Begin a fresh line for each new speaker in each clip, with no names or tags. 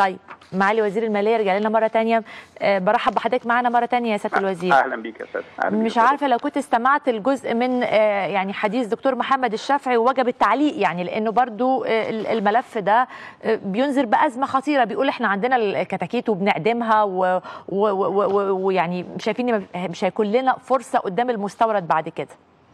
طيب معالي وزير الماليه رجع لنا مره تانية آه، برحب بحضرتك معانا مره تانية يا سياده الوزير
اهلا بيك يا استاذ أهلاً بيك
مش
يا أستاذ.
عارفه لو كنت استمعت الجزء من آه، يعني حديث دكتور محمد الشافعي ووجب التعليق يعني لانه برضو آه، ال- الملف ده آه، بينذر بازمه خطيره بيقول احنا عندنا الكتاكيت وبنعدمها و- و- و- و- ويعني شايفين إن مش هيكون لنا فرصه قدام المستورد بعد كده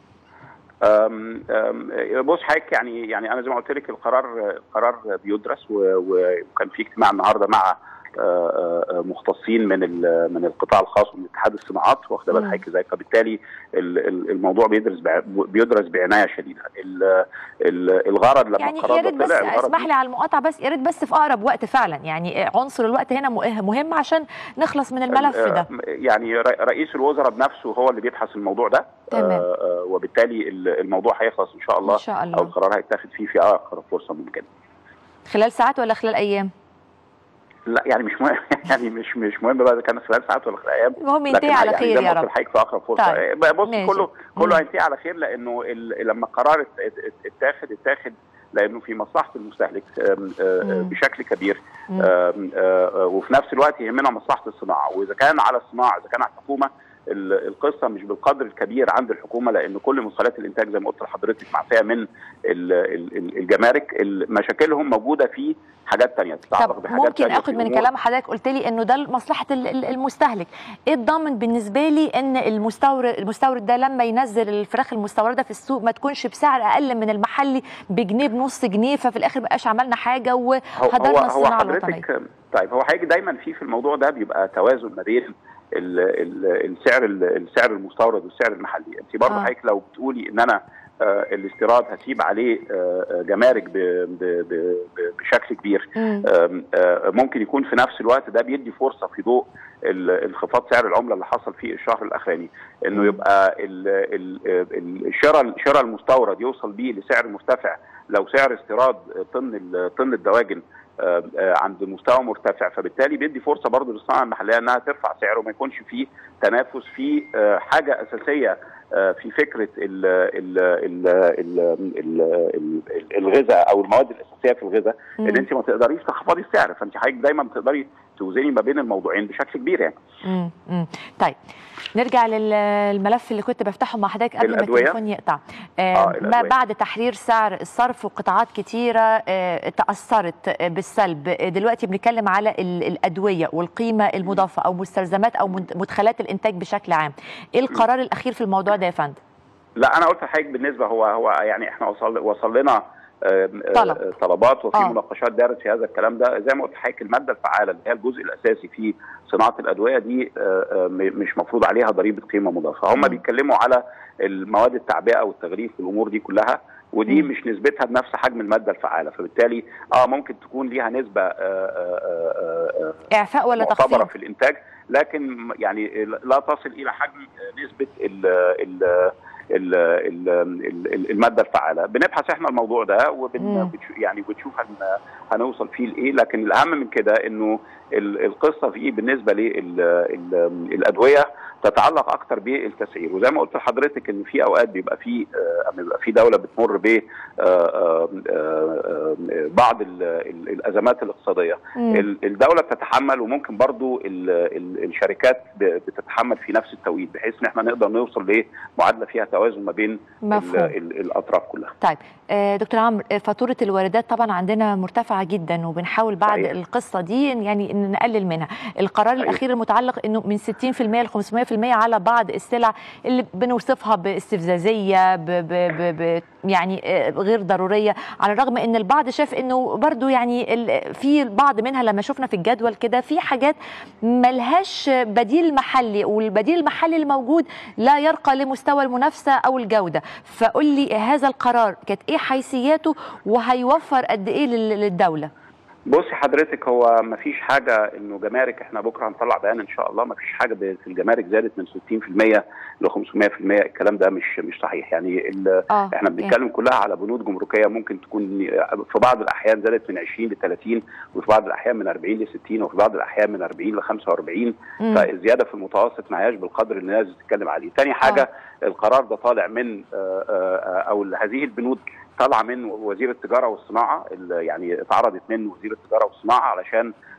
أم أم بص حضرتك يعني يعني انا زي ما قلت لك القرار القرار بيدرس و- و- وكان في اجتماع النهارده مع آه، آه، مختصين من ال- من القطاع الخاص ومن اتحاد الصناعات واخده بال
مم.
حضرتك ازاي فبالتالي ال- ال- الموضوع بيدرس بع- بيدرس بعنايه شديده ال- ال- الغرض لما
يعني
القرار
يا
ده
ريت بس
طلع الغرض
اسمح لي على المقاطعه بس يا ريت بس في اقرب وقت فعلا يعني عنصر الوقت هنا مه- مهم عشان نخلص من الملف ده
آه، يعني ر- رئيس الوزراء بنفسه هو اللي بيبحث الموضوع ده
تمام.
آه، آه، وبالتالي ال- الموضوع هيخلص ان شاء الله
ان شاء
او
الله
القرار هيتاخد فيه في اقرب فرصه ممكنه
خلال ساعات ولا خلال ايام
لا يعني مش مهم يعني مش مش مهم بقى اذا كان خلال ساعات ولا خلال ايام
المهم
لكن
ينتهي على
يعني
خير
زي ما
يا
قلت
رب
لحضرتك في اقرب فرصه
طيب.
طيب. بص
ماشي.
كله
مم.
كله هينتهي على خير لانه ال- لما القرار ات- ات- اتاخد اتاخد لانه في مصلحه المستهلك آم، آه،
مم.
بشكل كبير
مم.
آم، آه، وفي نفس الوقت يهمنا مصلحه الصناعه واذا كان على الصناعه اذا كان على الحكومه ال- القصه مش بالقدر الكبير عند الحكومه لان كل مدخلات الانتاج زي ما قلت لحضرتك معفيه من ال- ال- ال- الجمارك ال- مشاكلهم موجوده في حاجات ثانيه تتعلق
طب
بحاجات
ممكن
تانية
اخد
في
من
أمور
كلام حضرتك قلت لي انه ده لمصلحه ال- ال- المستهلك ايه الضامن بالنسبه لي ان المستورد المستورد ده لما ينزل الفراخ المستورده في السوق ما تكونش بسعر اقل من المحلي بجنيه بنص جنيه ففي الاخر بقاش عملنا حاجه
هو هو
وهدرنا
هو
الصناعه الوطنيه
حضرتك طيب هو حضرتك دايما في في الموضوع ده بيبقى توازن ما بين ال- ال- السعر ال- السعر المستورد والسعر المحلي انت برضه
آه.
حضرتك لو بتقولي ان انا آه، الاستيراد هسيب عليه آه، آه، جمارك ب- ب- ب- ب- بشكل كبير
مم.
آم، آه، ممكن يكون في نفس الوقت ده بيدي فرصه في ضوء ال- انخفاض سعر العمله اللي حصل في الشهر الاخراني انه
مم.
يبقى ال- ال- ال- الشراء الشراء المستورد يوصل بيه لسعر مرتفع لو سعر استيراد طن ال- طن الدواجن آه، آه، عند مستوى مرتفع فبالتالي بيدي فرصه برضه للصناعه المحليه انها ترفع سعره وما يكونش فيه تنافس في آه، حاجه اساسيه آه، في فكره ال ال ال ال ال ال الغذاء او المواد الاساسيه في الغذاء
مم.
ان انت ما تقدريش تخفضي السعر فانت حضرتك دايما بتقدري توزني ما بين الموضوعين بشكل كبير يعني
مم. مم. طيب نرجع للملف اللي كنت بفتحه مع حضرتك قبل ما
الأدوية؟
التليفون يقطع آه
آه،
ما
الأدوية.
بعد تحرير سعر الصرف وقطاعات كتيرة آه تأثرت آه، بالسلب آه، دلوقتي بنتكلم على ال- الأدوية والقيمة المضافة أو مستلزمات أو مد- مدخلات الإنتاج بشكل عام إيه القرار الأخير في الموضوع ده يا فندم؟
لا انا قلت لحضرتك بالنسبه هو هو يعني احنا وصل وصل لنا آم، آه،
طلب.
آه، طلبات وفي
آه.
مناقشات دارت في هذا الكلام ده زي ما قلت لحضرتك الماده الفعاله اللي هي الجزء الاساسي في صناعه الادويه دي آه، آه، م- مش مفروض عليها ضريبه قيمه مضافه هم
مم.
بيتكلموا على المواد التعبئه والتغليف والامور دي كلها ودي
مم.
مش نسبتها بنفس حجم الماده الفعاله فبالتالي اه ممكن تكون ليها نسبه آه، آه، آه، آه،
إعفاء ولا
معتبره
تخفيض؟
في الانتاج لكن يعني لا تصل الى حجم نسبه ال ال ال ال ال الماده الفعاله بنبحث احنا الموضوع ده وبن
مم.
بتشو- يعني بنشوف هن هنوصل فيه لايه لكن الاهم من كده انه ال- القصه فيه بالنسبه للادويه تتعلق اكتر بالتسعير وزي ما قلت لحضرتك ان في اوقات بيبقى في آه، بيبقى في دوله بتمر ب آه، آه، آه، بعض ال- ال- الازمات الاقتصاديه
مم.
ال- الدوله بتتحمل وممكن برضو ال ال الشركات ب- بتتحمل في نفس التوقيت بحيث ان احنا نقدر نوصل لمعادله فيها توازن ما بين ال
مفهوم
ال الاطراف كلها
طيب آه، دكتور عمرو آه، فاتوره الواردات طبعا عندنا مرتفعه جدا وبنحاول بعد
صحيح.
القصه دي يعني ان نقلل منها القرار
صحيح.
الاخير المتعلق انه من 60% ل 500% على بعض السلع اللي بنوصفها باستفزازيه ب ب ب ب يعني آه، غير ضروريه على الرغم ان البعض شاف انه برضو يعني ال- في البعض منها لما شفنا في الجدول كده في حاجات ملهاش بديل محلي والبديل المحلي الموجود لا يرقى لمستوى المنافسه او الجوده فقل لي هذا القرار كانت ايه حيثياته وهيوفر قد ايه لل- للدوله
بصي حضرتك هو ما فيش حاجه انه جمارك احنا بكره هنطلع بيان ان شاء الله ما فيش حاجه ب- في الجمارك زادت من 60% ل 500% الكلام ده مش مش صحيح يعني ال-
اه
احنا بنتكلم كلها على بنود جمركيه ممكن تكون في بعض الاحيان زادت من 20 ل 30 وفي بعض الاحيان من 40 ل 60 وفي بعض الاحيان من 40 ل 45
مم.
فالزياده في المتوسط ما هياش بالقدر اللي الناس بتتكلم عليه. تاني حاجه القرار ده طالع من آه، آه، او هذه البنود طالعه من وزير التجاره والصناعه اللي يعني اتعرضت من وزير التجاره والصناعه علشان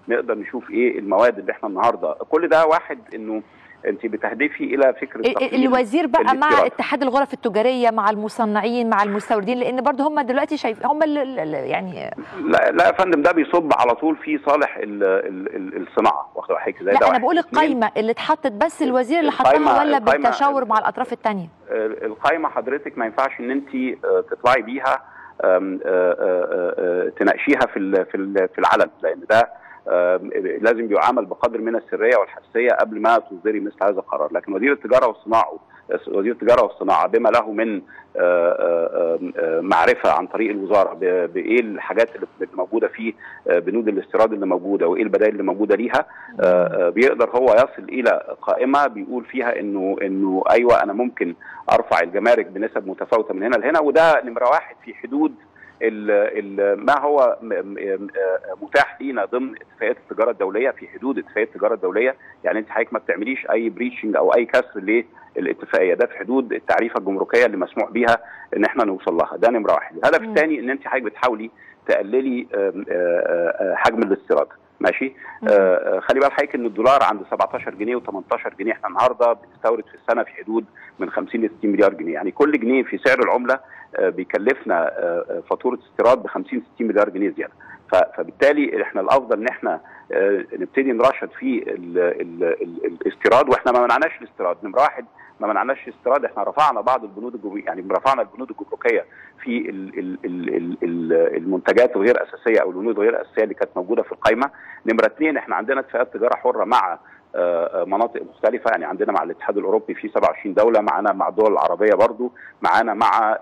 نقدر نشوف ايه المواد اللي احنا النهارده كل ده واحد انه انت بتهدفي الى فكره تقليل
الوزير بقى مع
الاستيراد.
اتحاد الغرف التجاريه مع المصنعين مع المستوردين لان برضه هم دلوقتي شايف هم ال- ال- يعني
لا لا يا فندم ده بيصب على طول في صالح ال ال ال الصناعه واخد حضرتك ازاي
لا
ده
انا
واحد.
بقول
اتنين،
القايمه اللي اتحطت بس الوزير اللي
القايمة-
حطها ولا
القايمة-
بالتشاور مع الاطراف الثانيه
القايمه حضرتك ما ينفعش ان انت آه، تطلعي بيها آم، آه، آه، آه، تناقشيها في ال- في ال- في العلن لان ده آم، لازم يعامل بقدر من السريه والحساسيه قبل ما تصدري مثل هذا القرار لكن وزير التجاره والصناعه وزير التجاره والصناعه بما له من آه، آه، آه، معرفه عن طريق الوزاره ب- بايه الحاجات اللي موجوده في آه، بنود الاستيراد اللي موجوده وايه البدائل اللي موجوده ليها آه، آه، بيقدر هو يصل الى قائمه بيقول فيها انه انه ايوه انا ممكن ارفع الجمارك بنسب متفاوته من هنا لهنا وده نمره واحد في حدود ال ال ما هو م- م- آه متاح لينا ضمن اتفاقيات التجاره الدوليه في حدود اتفاقيات التجاره الدوليه يعني انت حضرتك ما بتعمليش اي بريتشنج او اي كسر للاتفاقيه ده في حدود التعريفه الجمركيه اللي مسموح بيها ان احنا نوصل لها ده نمره واحد الهدف
مم.
الثاني ان انت حضرتك بتحاولي تقللي آم، آه، آه، حجم الاستيراد ماشي
مم.
آه، آه، خلي بال حضرتك ان الدولار عند 17 جنيه و18 جنيه احنا النهارده بنستورد في السنه في حدود من 50 ل 60 مليار جنيه يعني كل جنيه في سعر العمله آه، بيكلفنا آه، آه، فاتوره استيراد ب 50 60 مليار جنيه زياده ف- فبالتالي احنا الافضل ان احنا آه، نبتدي نرشد في ال ال ال الاستيراد واحنا ما منعناش الاستيراد نمره واحد ما منعناش الاستيراد احنا رفعنا بعض البنود الجمركيه يعني رفعنا البنود الجمركيه في ال ال ال ال ال المنتجات الغير اساسيه او البنود الغير اساسيه اللي كانت موجوده في القائمه نمره اثنين احنا عندنا اتفاقات تجاره حره مع آه، آه، مناطق مختلفة يعني عندنا مع الاتحاد الأوروبي في 27 دولة معانا مع الدول العربية برضو معانا مع آه،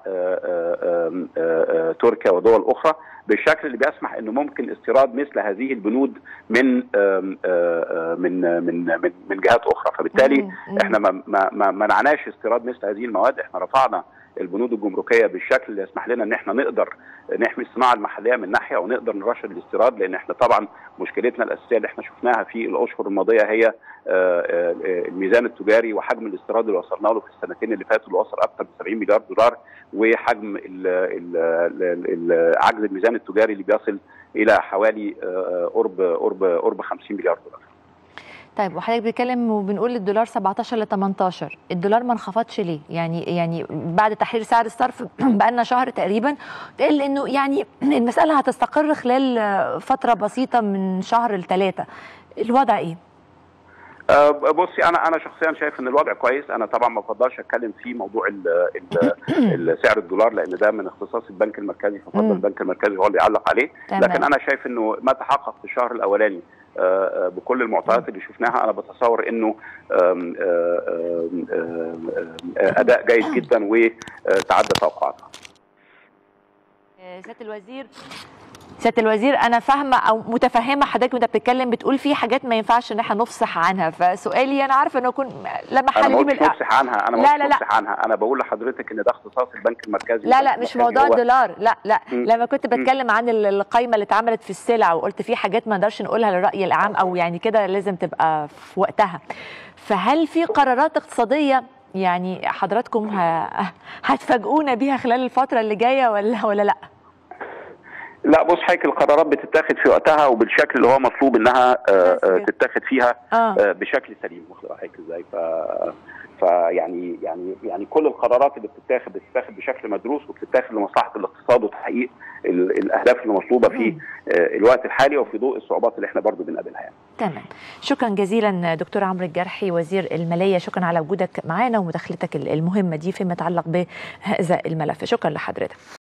آه، آم، آه، آه، تركيا ودول أخرى بالشكل اللي بيسمح انه ممكن استيراد مثل هذه البنود من آم، آه، آه، من من من من جهات اخرى فبالتالي
مم. مم.
احنا ما ما ما منعناش استيراد مثل هذه المواد احنا رفعنا البنود الجمركيه بالشكل اللي يسمح لنا ان احنا نقدر نحمي الصناعه المحليه من ناحيه ونقدر نرشد الاستيراد لان احنا طبعا مشكلتنا الاساسيه اللي احنا شفناها في الاشهر الماضيه هي آه، آه، الميزان التجاري وحجم الاستيراد اللي وصلنا له في السنتين اللي فاتوا اللي وصل اكثر من 70 مليار دولار وحجم ال- ال- ال- ال- عجز الميزان التجاري اللي بيصل الى حوالي آه، قرب قرب قرب 50 مليار دولار
طيب وحضرتك بتتكلم وبنقول الدولار 17 ل 18 الدولار ما انخفضش ليه يعني يعني بعد تحرير سعر الصرف بقى لنا شهر تقريبا تقل انه يعني المساله هتستقر خلال فتره بسيطه من شهر لثلاثه الوضع ايه
آه، بصي انا انا شخصيا شايف ان الوضع كويس انا طبعا ما بفضلش اتكلم في موضوع ال ال سعر الدولار لان ده من اختصاص البنك المركزي ففضل
مم.
البنك المركزي هو اللي يعلق عليه
تمام.
لكن انا شايف انه ما تحقق في الشهر الاولاني آه، آه، بكل المعطيات اللي شفناها انا بتصور انه آم، آه، آم، آم، آه، اداء جيد جدا وتعدى توقعاتنا
سياده الوزير سياده الوزير انا فاهمه او متفهمه حضرتك وانت بتتكلم بتقول في حاجات ما ينفعش ان احنا نفصح عنها فسؤالي انا عارفه انه يكون لما
انا
حل
ما
دي
قلتش
بالأ-
نفسح عنها انا ما
لا،
قلتش
لا، لا.
نفسح عنها انا بقول لحضرتك ان ده اختصاص البنك المركزي
لا لا
البنك
مش
المركزي
موضوع
هو-
الدولار لا لا
مم.
لما كنت بتكلم عن ال- القايمه اللي اتعملت في السلع وقلت في حاجات ما نقدرش نقولها للراي العام او يعني كده لازم تبقى في وقتها فهل في قرارات اقتصاديه يعني حضراتكم ه... هتفاجئونا بيها خلال الفتره اللي جايه ولا ولا لا
لا بص حضرتك القرارات بتتاخد في وقتها وبالشكل اللي هو مطلوب انها آه،
بس
آه،
كده.
تتاخد فيها
اه
آه، بشكل سليم واخد حضرتك ازاي ف فيعني يعني يعني كل القرارات اللي بتتاخد بتتاخد بشكل مدروس وبتتاخد لمصلحه الاقتصاد وتحقيق ال- الاهداف اللي مطلوبه في
مم.
آه، الوقت الحالي وفي ضوء الصعوبات اللي احنا برضو بنقابلها يعني.
تمام شكرا جزيلا دكتور عمرو الجرحي وزير الماليه شكرا على وجودك معانا ومداخلتك المهمه دي فيما يتعلق بهذا الملف شكرا لحضرتك